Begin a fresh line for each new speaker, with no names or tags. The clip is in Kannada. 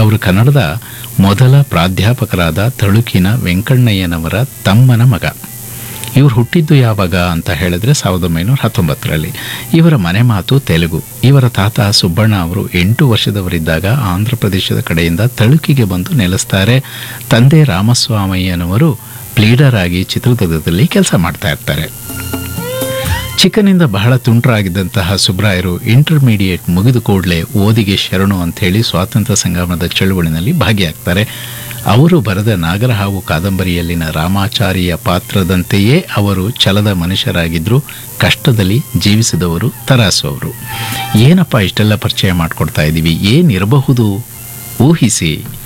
ಅವರು ಕನ್ನಡದ ಮೊದಲ ಪ್ರಾಧ್ಯಾಪಕರಾದ ತಳುಕಿನ ವೆಂಕಣ್ಣಯ್ಯನವರ ತಮ್ಮನ ಮಗ ಇವರು ಹುಟ್ಟಿದ್ದು ಯಾವಾಗ ಅಂತ ಹೇಳಿದ್ರೆ ಸಾವಿರದ ಒಂಬೈನೂರ ಹತ್ತೊಂಬತ್ತರಲ್ಲಿ ಇವರ ಮನೆ ಮಾತು ತೆಲುಗು ಇವರ ತಾತ ಸುಬ್ಬಣ್ಣ ಅವರು ಎಂಟು ವರ್ಷದವರಿದ್ದಾಗ ಆಂಧ್ರ ಪ್ರದೇಶದ ಕಡೆಯಿಂದ ತಳುಕಿಗೆ ಬಂದು ನೆಲೆಸ್ತಾರೆ ತಂದೆ ರಾಮಸ್ವಾಮಯ್ಯನವರು ಪ್ಲೀಡರ್ ಆಗಿ ಚಿತ್ರದುರ್ಗದಲ್ಲಿ ಕೆಲಸ ಮಾಡ್ತಾ ಇರ್ತಾರೆ ಚಿಕ್ಕನಿಂದ ಬಹಳ ತುಂಟರಾಗಿದ್ದಂತಹ ಸುಬ್ರಾಯರು ಇಂಟರ್ಮೀಡಿಯೇಟ್ ಮುಗಿದ ಕೂಡಲೇ ಓದಿಗೆ ಶರಣು ಅಂಥೇಳಿ ಸ್ವಾತಂತ್ರ್ಯ ಸಂಗ್ರಾಮದ ಚಳುವಳಿನಲ್ಲಿ ಭಾಗಿಯಾಗ್ತಾರೆ ಅವರು ಬರೆದ ನಾಗರಹಾವು ಕಾದಂಬರಿಯಲ್ಲಿನ ರಾಮಾಚಾರಿಯ ಪಾತ್ರದಂತೆಯೇ ಅವರು ಛಲದ ಮನುಷ್ಯರಾಗಿದ್ದರು ಕಷ್ಟದಲ್ಲಿ ಜೀವಿಸಿದವರು ತರಾಸು ಅವರು ಏನಪ್ಪ ಇಷ್ಟೆಲ್ಲ ಪರಿಚಯ ಮಾಡಿಕೊಡ್ತಾ ಇದ್ದೀವಿ ಏನಿರಬಹುದು ಊಹಿಸಿ